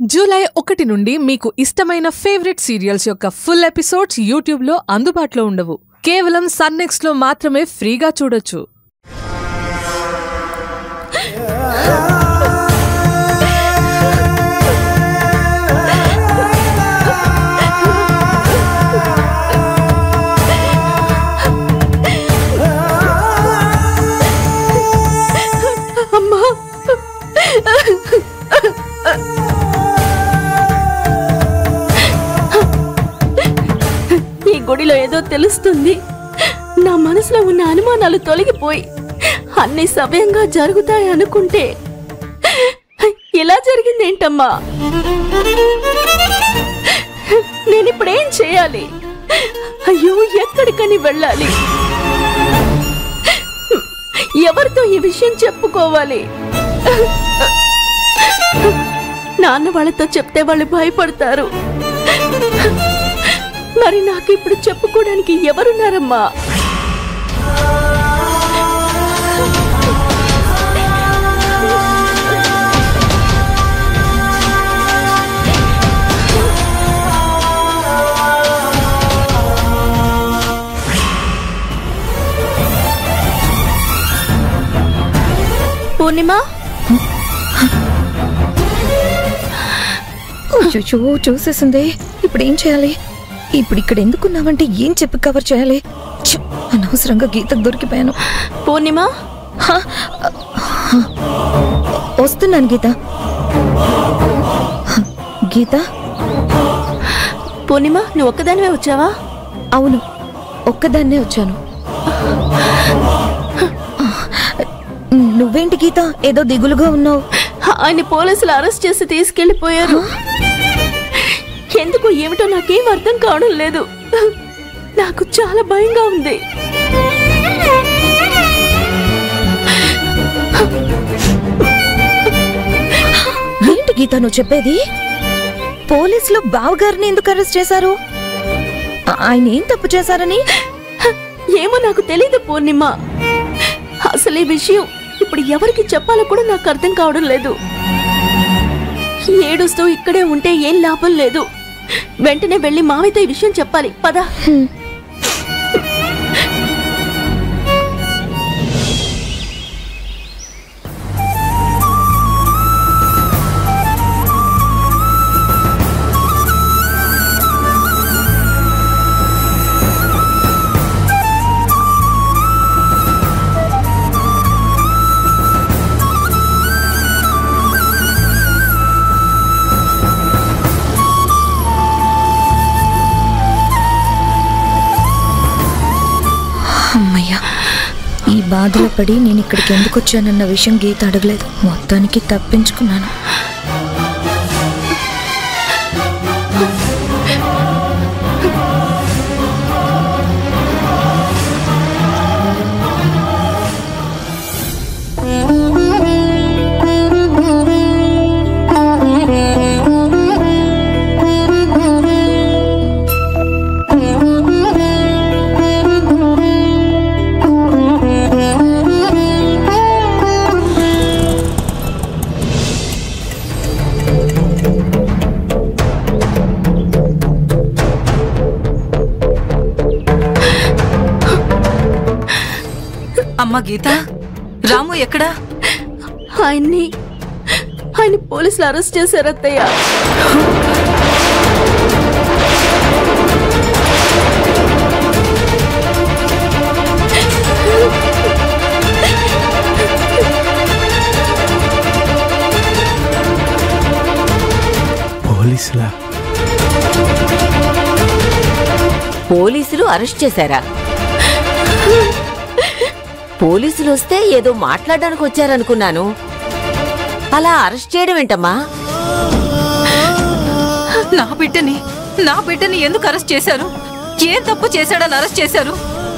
July ఒకటి నుండి మీకు ఇష్టమైన ఫేవరెట్ సీరియల్స్ యొక్క ఫుల్ ఎపిసోడ్స్ యూట్యూబ్లో అందుబాటులో ఉండవు కేవలం సన్నెక్స్లో మాత్రమే ఫ్రీగా చూడొచ్చు అమ్మా ఈ గుడిలో ఏదో తెలుస్తుంది నా మనసులో ఉన్న అనుమానాలు తొలగిపోయి అన్ని సవ్యంగా జరుగుతాయి అనుకుంటే ఇలా జరిగిందేంటమ్మా నేనిప్పుడేం చేయాలి అయ్యో ఎక్కడికని వెళ్ళాలి ఎవరితో ఈ విషయం చెప్పుకోవాలి నాన్న వాళ్ళతో చెప్తే వాళ్ళు భయపడతారు మరి నాకు ఇప్పుడు చెప్పుకోవడానికి ఎవరున్నారమ్మా పూర్ణిమ అయ్యో చూసేసింది ఇప్పుడు ఏం చేయాలి ఇప్పుడు ఇక్కడ ఎందుకున్నావంటే ఏం చెప్పి కవర్ చేయాలి ఛ, అనవసరంగా గీతకు దొరికిపోయాను పూర్ణిమ హ, హ, వస్తున్నాను గీత హ, గీత పూర్ణిమ నువ్వు ఒక్కదానివే వచ్చావా అవును ఒక్కదాన్నే వచ్చాను నువ్వేంటి గీత ఏదో దిగులుగా ఉన్నావు ఆయన పోలీసులు అరెస్ట్ చేసి తీసుకెళ్లిపోయారు ఎందుకు ఏమిటో నాకేం అర్థం కావడం లేదు నాకు చాలా భయంగా ఉంది ఏంటి గీత నువ్వు చెప్పేది పోలీసులు బావగారిని ఎందుకు అరెస్ట్ చేశారు ఆ- ఆయన ఏం తప్పు చేశారని ఏమో నాకు తెలియదు పూర్ణిమ అసలు ఈ విషయం ఇప్పుడు ఎవరికి చెప్పాలో కూడా నాకు అర్థం కావడం లేదు ఏడుస్తూ ఇక్కడే ఉంటే ఏం లాభం లేదు వెంటనే వెళ్ళి మావయ్యతో ఈ విషయం చెప్పాలి పద హ్మ్. అమ్మయ్యా ఈ బాధలో పడి నేను ఇక్కడికి ఎందుకు వచ్చానన్న విషయం గీత అడగలేదు మొత్తానికి తప్పించుకున్నాను అమ్మా గీత రాము ఎక్కడా ఆయన్ని ఆయన పోలీసులు అరెస్ట్ చేశారు అత్తయ్య పోలీసులా పోలీసులు అరెస్ట్ చేశారా పోలీసులు వస్తే ఏదో మాట్లాడడానికి వచ్చారనుకున్నాను అలా అరెస్ట్ చేయడం ఏంటమ్మా నా బిడ్డని నా బిడ్డని ఎందుకు అరెస్ట్ చేశారు ఏం తప్పు చేశాడని అరెస్ట్ చేశారు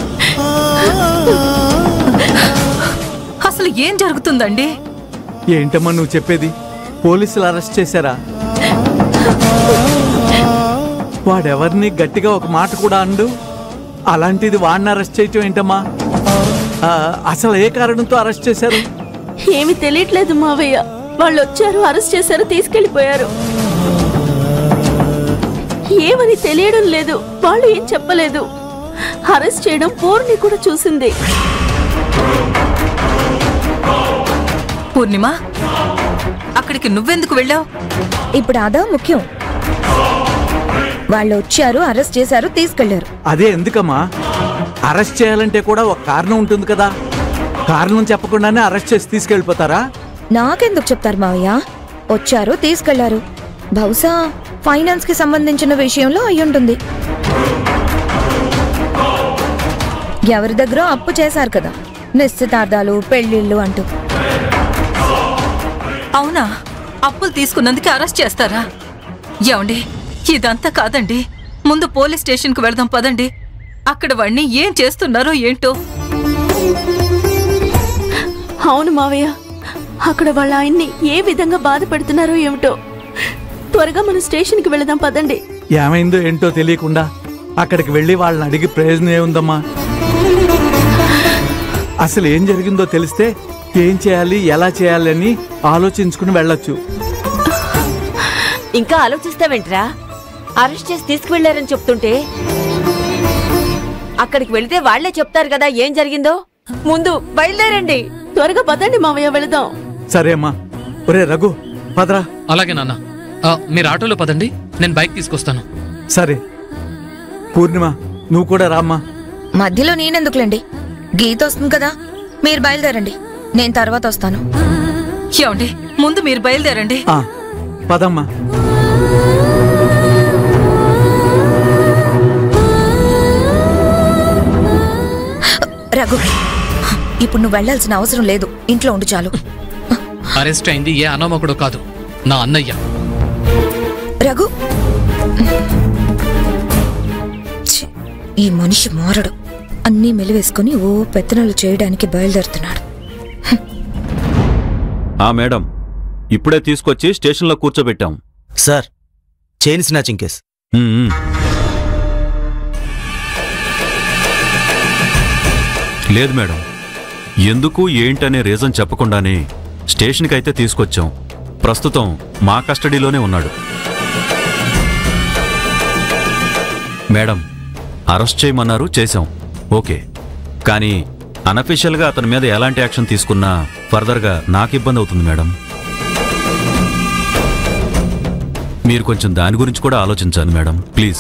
అసలు ఏం జరుగుతుందండి ఏంటమ్మా నువ్వు చెప్పేది పోలీసులు అరెస్ట్ చేశారా వాడెవరిని గట్టిగా ఒక మాట కూడా అండు అలాంటిది వాడిని అరెస్ట్ చేయటం ఏంటమ్మా ఆ, అసలు ఏ కారణంతో అరెస్ట్ చేశారు ఏమి తెలియట్లేదు మావయ్య వాళ్ళు వచ్చారు అరెస్ట్ చేశారు తీసుకెళ్లిపోయారు ఏమని తెలియడం లేదు వాళ్ళు ఏం చెప్పలేదు అరెస్ట్ చేయడం పూర్ణి కూడా చూసింది పూర్ణిమ అక్కడికి నువ్వెందుకు వెళ్ళావు ఇప్పుడు అదా ముఖ్యం వాళ్ళు వచ్చారు అరెస్ట్ చేశారు తీసుకెళ్లారు అదే ఎందుకమ్మా అరెస్ట్ చేయాలంటే కూడా ఒక కారణం ఉంటుంది కదా కారణం చెప్పకుండానే అరెస్ట్ చేసి తీసుకెళ్ళిపోతారా నాకెందుకు చెప్తారు మావయ్య వచ్చారు తీసుకెళ్లారు బహుశా ఫైనాన్స్ కి సంబంధించిన విషయంలో అయ్యుంటుంది ఎవరి దగ్గర అప్పు చేశారు కదా నిశ్చితార్థాలు పెళ్లిళ్ళు అంటూ అవునా అప్పులు తీసుకున్నందుకే అరెస్ట్ చేస్తారా ఏమండి ఇదంతా కాదండి ముందు పోలీస్ స్టేషన్కి వెళదాం పదండి అక్కడ వాడిని ఏం చేస్తున్నారో ఏంటో అవును మావయ్య అక్కడ వాళ్ళ ఆయన్ని ఏ విధంగా బాధ పెడుతున్నారో ఏమిటో త్వరగా మన స్టేషన్కి వెళదాం పదండి ఏమైందో ఏంటో తెలియకుండా అక్కడికి వెళ్ళి వాళ్ళని అడిగి ప్రయోజనం ఏముందమ్మా అసలు ఏం జరిగిందో తెలిస్తే ఏం చేయాలి ఎలా చేయాలి అని ఆలోచించుకుని వెళ్ళొచ్చు ఇంకా ఆలోచిస్తావేంట్రా అరెస్ట్ చేసి తీసుకువెళ్లారని చెప్తుంటే అక్కడికి వెళితే వాళ్లే చెప్తారు కదా ఏం జరిగిందో ముందు బయలుదేరండి త్వరగా పదండి మావయ్య వెళదాం సరే అమ్మా ఒరే రఘు పదరా అలాగే నాన్న ఆ, మీరు ఆటోలో పదండి నేను బైక్ తీసుకొస్తాను సరే పూర్ణిమ నువ్వు కూడా రామ్మా మధ్యలో నేనెందుకులేండి గీత వస్తుంది కదా మీరు బయలుదేరండి నేను తర్వాత వస్తాను ఏమండి ముందు మీరు బయలుదేరండి ఆ, పదమ్మా రఘు ఇప్పుడు నువ్వు వెళ్ళాల్సిన అవసరం లేదు ఇంట్లో ఉండు చాలు అరెస్ట్ అయింది ఏ అనామకుడు కాదు నా అన్నయ్య రఘు ఛీ, ఈ మనిషి మారడు అన్నీ మెలివేసుకుని ఓ పెత్తనాలు చేయడానికి బయలుదేరుతున్నాడు ఆ మేడం ఇప్పుడే తీసుకొచ్చి స్టేషన్లో కూర్చోబెట్టాం సార్ చైన్ స్నాచింగ్ కేస్ ఉమ్, ఉమ్. లేదు మేడం ఎందుకు ఏంటనే రీజన్ చెప్పకుండానే స్టేషన్కి అయితే తీసుకొచ్చాం ప్రస్తుతం మా కస్టడీలోనే ఉన్నాడు మేడం అరెస్ట్ చేయమన్నారు చేశాం ఓకే కానీ అనఫిషియల్గా అతని మీద ఎలాంటి యాక్షన్ తీసుకున్నా ఫర్దర్గా నాకు ఇబ్బంది అవుతుంది మేడం మీరు కొంచెం దాని గురించి కూడా ఆలోచించాలి మేడం ప్లీజ్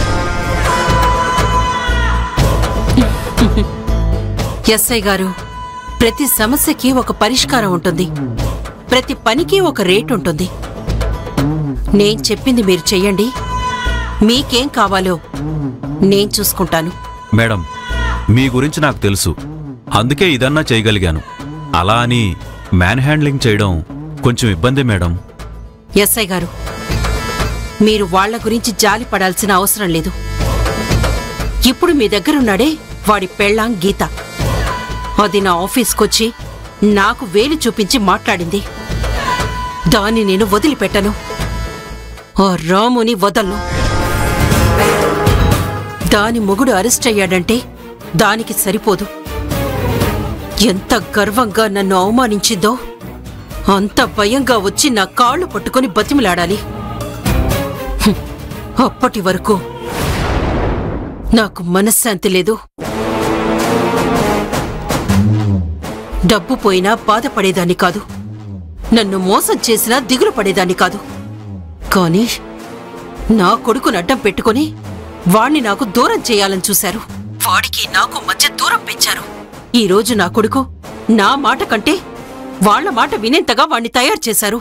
ఎస్ఐ గారు ప్రతి సమస్యకి ఒక పరిష్కారం ఉంటుంది ప్రతి పనికి ఒక రేట్ ఉంటుంది నేను చెప్పింది మీరు చెయ్యండి మీకేం కావాలో నేను చూసుకుంటాను మేడం మీ గురించి నాకు తెలుసు అందుకే ఇదన్నా చేయగలిగాను అలా అని మ్యాన్ హ్యాండ్లింగ్ చేయడం కొంచెం ఇబ్బందే మేడం ఎస్ఐ గారు మీరు వాళ్ళ గురించి జాలి పడాల్సిన అవసరం లేదు ఇప్పుడు మీ దగ్గరున్నాడే వాడి పెళ్ళాం గీత అది నా ఆఫీస్కొచ్చి నాకు వేలు చూపించి మాట్లాడింది దాన్ని నేను వదిలిపెట్టను ఆ రాముని వదలను దాని మొగుడు అరెస్ట్ అయ్యాడంటే దానికి సరిపోదు ఎంత గర్వంగా నన్ను అవమానించిందో అంత భయంగా వచ్చి నా కాళ్ళు పట్టుకొని బతిమిలాడాలి హ్మ్. అప్పటి వరకు నాకు మనశ్శాంతి లేదు డబ్బు పోయినా బాధపడేదాన్ని కాదు నన్ను మోసం చేసినా దిగులు పడేదాన్ని కాదు కానీ నా కొడుకును అడ్డం పెట్టుకొని వాణ్ణి నాకు దూరం చేయాలని చూశారు వాడికి నాకు మధ్య దూరం పెంచారు ఈ రోజు నా కొడుకు నా మాట కంటే వాళ్ళ మాట వినేంతగా వాణ్ణి తయారు చేశారు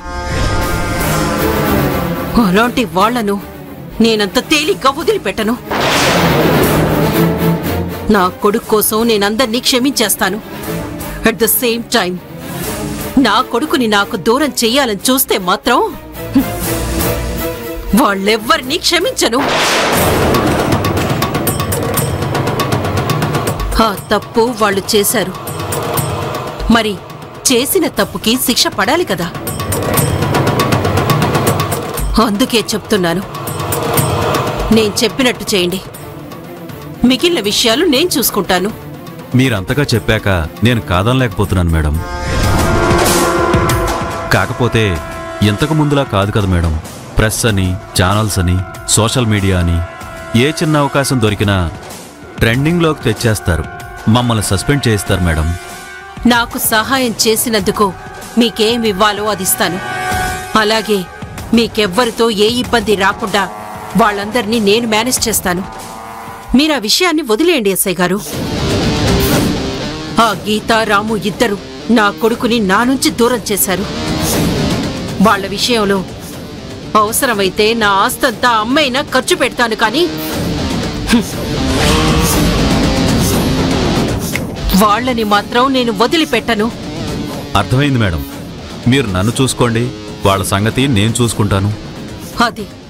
అలాంటి వాళ్లను నేనంత తేలిగ్గా వదిలిపెట్టను నా కొడుకు కోసం నేనందర్నీ క్షమించేస్తాను అట్ ద సేమ్ టైం నా కొడుకుని నాకు దూరం చెయ్యాలని చూస్తే మాత్రం హ్మ్, వాళ్ళెవ్వరినీ క్షమించను ఆ తప్పు వాళ్ళు చేశారు మరి చేసిన తప్పుకి శిక్ష పడాలి కదా అందుకే చెప్తున్నాను నేను చెప్పినట్టు చేయండి మిగిలిన విషయాలు నేను చూసుకుంటాను మీరంతగా చెప్పాక నేను కాదనలేకపోతున్నాను మేడం కాకపోతే ఇంతకు ముందులా కాదు కదా మేడం ప్రెస్ అని ఛానల్స్ అని సోషల్ మీడియా అని ఏ చిన్న అవకాశం దొరికినా ట్రెండింగ్లోకి తెచ్చేస్తారు మమ్మల్ని సస్పెండ్ చేయిస్తారు మేడం నాకు సహాయం చేసినందుకు మీకేం ఇవ్వాలో అది ఇస్తాను అలాగే మీకెవ్వరితో ఏ ఇబ్బంది రాకుండా వాళ్ళందరినీ నేను మేనేజ్ చేస్తాను మీరు ఆ విషయాన్ని వదిలేయండి ఎస్ఐ గారు ఆ గీత రాము ఇద్దరు నా కొడుకుని నా నుంచి దూరం చేశారు వాళ్ళ విషయంలో అవసరమైతే నా ఆస్తంతా అమ్మైనా ఖర్చు పెడతాను కానీ హ్మ్. వాళ్ళని మాత్రం నేను వదిలిపెట్టను అర్థమైంది మేడం మీరు నన్ను చూసుకోండి వాళ్ళ సంగతి నేను చూసుకుంటాను అది